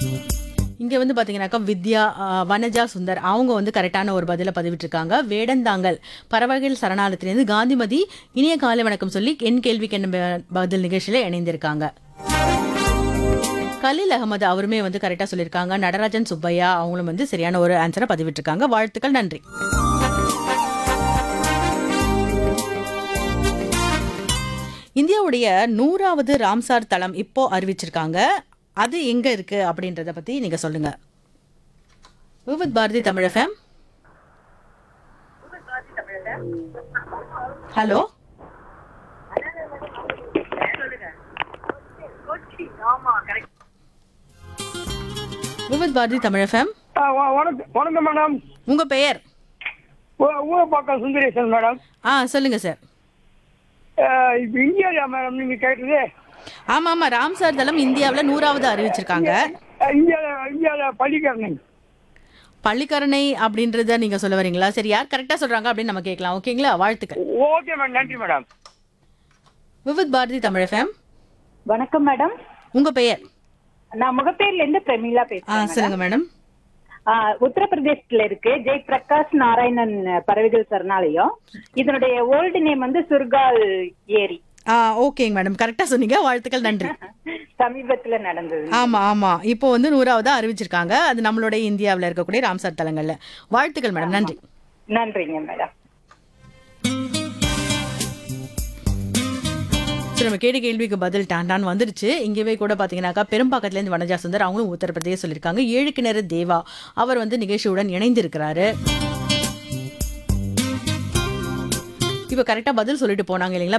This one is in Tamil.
இங்க வந்து பாத்தீங்கன்னாக்கா வித்யா ஆ, வனஜா சுந்தர் அவங்க வந்து கரெக்டான ஒரு பதில பதிவிட்டிருக்காங்க வேடந்தாங்கல் பறவைகள் சரணாலயத்திலிருந்து காந்திமதி இனிய காலை வணக்கம் சொல்லி என் கேள்விக்கு என்ன ப- பதில் நிகழ்ச்சியில இணைந்திருக்காங்க கலீல் அகமது அவருமே வந்து கரெக்டா சொல்லியிருக்காங்க நடராஜன் சுப்பையா அவங்களும் வந்து சரியான ஒரு ஆன்சரை பதிவிட்டிருக்காங்க வாழ்த்துக்கள் நன்றி இந்தியாவுடைய நூறாவது ராம்சார் தளம் இப்போ அறிவிச்சிருக்காங்க அது எங்க இருக்கு அப்படின்றத பத்தி நீங்க சொல்லுங்க Vividh Bharati Tamil FM hello Vividh Bharati Tamil FM ஆ, வ- வணக்கம் வணக்கம் மேடம் உங்க பெயர் ஊ- ஊரப்பாக்கம் சுந்தரேசன் மேடம் ஆ சொல்லுங்க சார் ஆ, இப்போ இந்தியா மேடம் நீங்க கேட்டது ஆமா ஆமா ராம்சார் தளம் இந்தியாவுல நூறாவது அறிவிச்சிருக்காங்க இந்தியாவில் இந்தியாவில் பள்ளிக்கரணை பள்ளிக்கரணை அப்படின்றத நீங்க சொல்ல வரீங்களா சரி யார் கரெக்டா சொல்றாங்க அப்படின்னு நம்ம கேட்கலாம் ஓகேங்களா வாழ்த்துக்கள் ஓகே மேடம் நன்றி மேடம் விவித் பாரதி தமிழ் எஃப்எம் வணக்கம் மேடம் உங்க பெயர் நான் முகப்பேர்ல இருந்து பிரமீளா ஆ பேசுறேன் சொல்லுங்க மேடம் ஆ, உத்தரப்பிரதேசத்துல இருக்கு ஜெய் பிரகாஷ் நாராயணன் பறவைகள் சரணாலயம் இதனுடைய ஓல்டு நேம் வந்து சுர்கால் ஏரி ஆ ஓகேங்க மேடம் கரெக்டா சொன்னீங்க வாழ்த்துக்கள் நன்றி சமீபத்துல நடந்தது ஆமா ஆமா இப்போ வந்து நூறாவதா அறிவிச்சிருக்காங்க அது நம்மளுடைய இந்தியாவுல இருக்கக்கூடிய ராம்சார் தலங்கள்ல வாழ்த்துக்கள் மேடம் நன்றி நன்றிங்க மேடம் சரி நம்ம கேட்ட கேள்விக்கு பதில் டாண்டான் வந்துருச்சு இங்கேவே கூட பார்த்தீங்கன்னாக்கா பெரும்பாக்கத்துல இருந்து வனஜா சுந்தர் அவங்களும் உத்தரப்பிரதேச சொல்லியிருக்காங்க ஏழு கிணறு தேவா அவர் வந்து நிகழ்ச்சியுடன் இணைந்திருக்கிறாரு இப்போ கரெக்டாக பதில் சொல்லிட்டு போனாங்க இல்லைங்களா